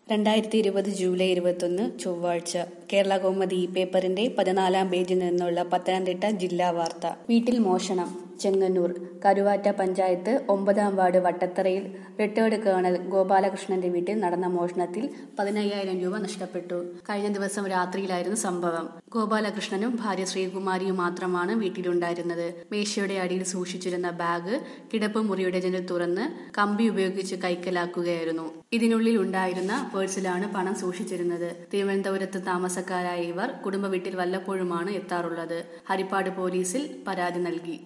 രണ്ടായിരത്തി ഇരുപത് ജൂലൈ ഇരുപത്തൊന്ന് ചൊവ്വാഴ്ച കേരള കൗമുദി ഈ പേപ്പറിന്റെ പതിനാലാം പേജിൽ നിന്നുള്ള പത്തനംതിട്ട ജില്ലാ വാർത്ത വീട്ടിൽ മോഷണം ചെങ്ങന്നൂർ കരുവാറ്റ പഞ്ചായത്ത് ഒമ്പതാം വാർഡ് വട്ടത്തറയിൽ റിട്ടയർഡ് കേണൽ ഗോപാലകൃഷ്ണന്റെ വീട്ടിൽ നടന്ന മോഷണത്തിൽ പതിനയ്യായിരം രൂപ നഷ്ടപ്പെട്ടു കഴിഞ്ഞ ദിവസം രാത്രിയിലായിരുന്നു സംഭവം ഗോപാലകൃഷ്ണനും ഭാര്യ ശ്രീകുമാരിയും മാത്രമാണ് വീട്ടിലുണ്ടായിരുന്നത് മേശയുടെ അടിയിൽ സൂക്ഷിച്ചിരുന്ന ബാഗ് കിടപ്പ് മുറിയുടെ ജനൽ തുറന്ന് കമ്പി ഉപയോഗിച്ച് കൈക്കലാക്കുകയായിരുന്നു ഇതിനുള്ളിൽ ഉണ്ടായിരുന്ന പേഴ്സിലാണ് പണം സൂക്ഷിച്ചിരുന്നത് തിരുവനന്തപുരത്ത് താമസക്കാരായ ഇവർ കുടുംബ വീട്ടിൽ വല്ലപ്പോഴുമാണ് എത്താറുള്ളത് ഹരിപ്പാട് പോലീസിൽ പരാതി നൽകി